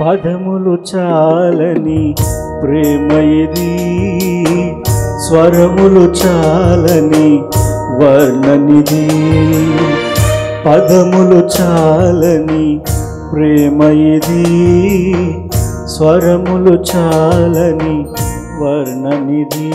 పదములు చాలని ప్రేమ ఇది స్వరములు చాలని వర్ణనిది పదములు చాలని ప్రేమ ఇది స్వరములు చాలని వర్ణనిది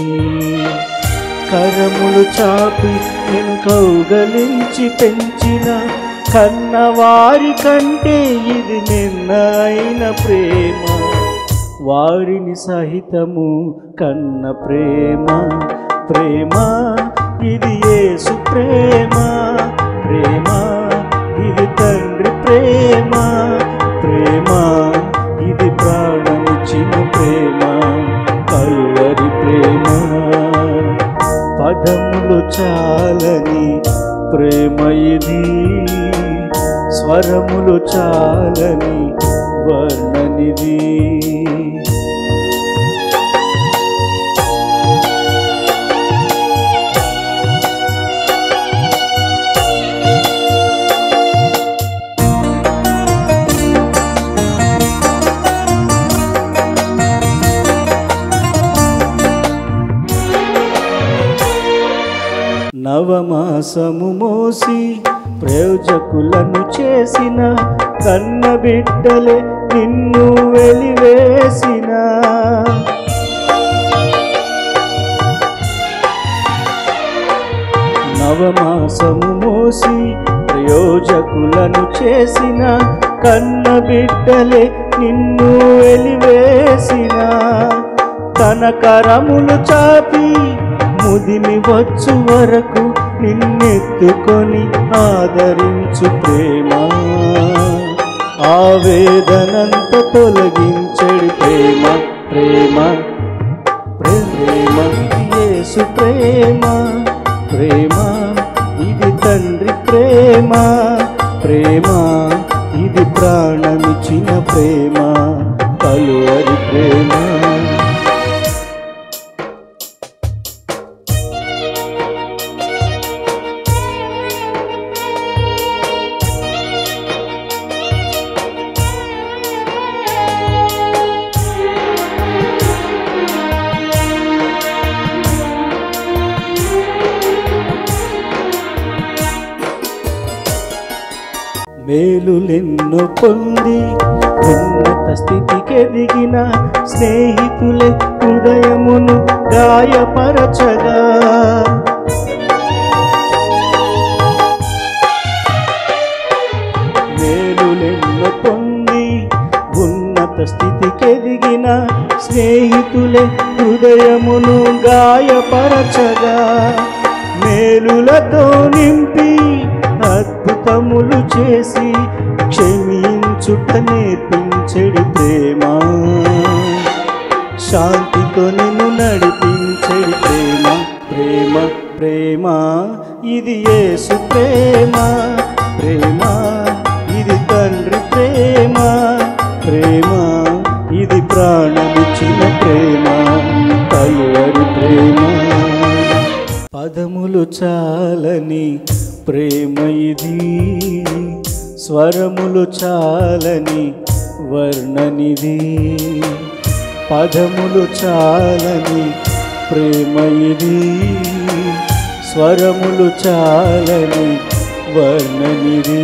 కరములు చాపి నేను కౌగలించి పెంచిన కన్నవారి కంటే ఇది నిన్నైన ప్రేమ వారిని సహితము కన్న ప్రేమ ప్రేమ ఇది యేసు ప్రేమ ప్రేమ ఇది తండ్రి ప్రేమ ప్రేమ ఇది ప్రాణమిచ్చిన ప్రేమ కలువరి ప్రేమ పదములు చాలని ప్రేమ ఇది స్వరములు చాలని వర్ణనిది నవమాసము మోసి ప్రయోజకులను చేసిన కన్న బిడ్డలే నిన్ను వెలివేసిన నవమాసము మోసి ప్రయోజకులను చేసిన కన్న బిడ్డలే నిన్ను వెలివేసిన తన కరములు చాపి ముదిమి వచ్చు వరకు నిన్నెత్తుకొని ఆదరించు ప్రేమ ఆవేదనంత తొలగించడి ప్రేమ ప్రేమ ప్రేమ ఇది యేసు ప్రేమ ప్రేమ ఇది తండ్రి ప్రేమ ప్రేమ ఇది ప్రాణమిచ్చిన ప్రేమ కలువరి ప్రేమ మేలులెన్నో పొంది ఉన్నత స్థితికి ఎదిగిన స్నేహితులే హృదయమును గాయపరచగా మేలులెన్నో పొంది ఉన్నత స్థితికి ఎదిగిన స్నేహితులే హృదయమును గాయపరచగా మేలులతో నింపి అద్భుతములు చేసి క్షమించుట నేర్పించడి ప్రేమ శాంతితో నిన్ను నడిపించడి ప్రేమ ప్రేమ ప్రేమ ఇది యేసు ప్రేమ ప్రేమ ఇది తండ్రి ప్రేమ ప్రేమ ఇది ప్రాణమిచ్చిన ప్రేమ కలువరి ప్రేమ పదములు చాలని ప్రేమ ఇది స్వరములు చాలని వర్ణనిది పదములు చాలని ప్రేమ ఇది స్వరములు చాలని వర్ణనిది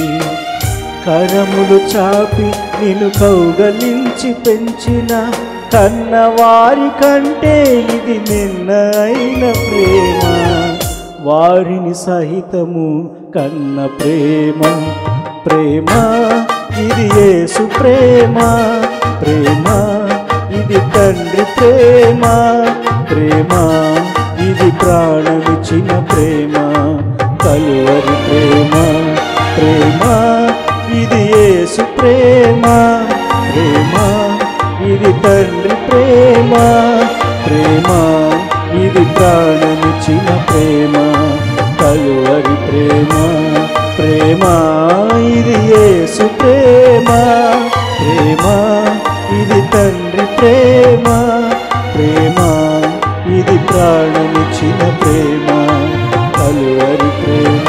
కరములు చాపి నిన్ను కౌగలించి పెంచిన కన్నవారి కంటే ఇది నిన్న అయిన ప్రేమ వారిని సహితము కన్న ప్రేమ ప్రేమ ఇది యేసు ప్రేమ ప్రేమ ఇది తండ్రి ప్రేమ ప్రేమ ఇది ప్రాణమిచ్చిన ప్రేమ కలువరి ప్రేమ ప్రేమ ఇది యేసు ప్రేమ ప్రేమ ఇది తండ్రి ప్రేమ ప్రేమ ఇది ప్రాణమిచ్చిన ప్రేమ కలువరి ప్రేమ ప్రేమ ఇది యేసు ప్రేమ ప్రేమ ఇది తండ్రి ప్రేమ ప్రేమ ఇది ప్రాణమిచ్చిన ప్రేమ కలువరి ప్రేమ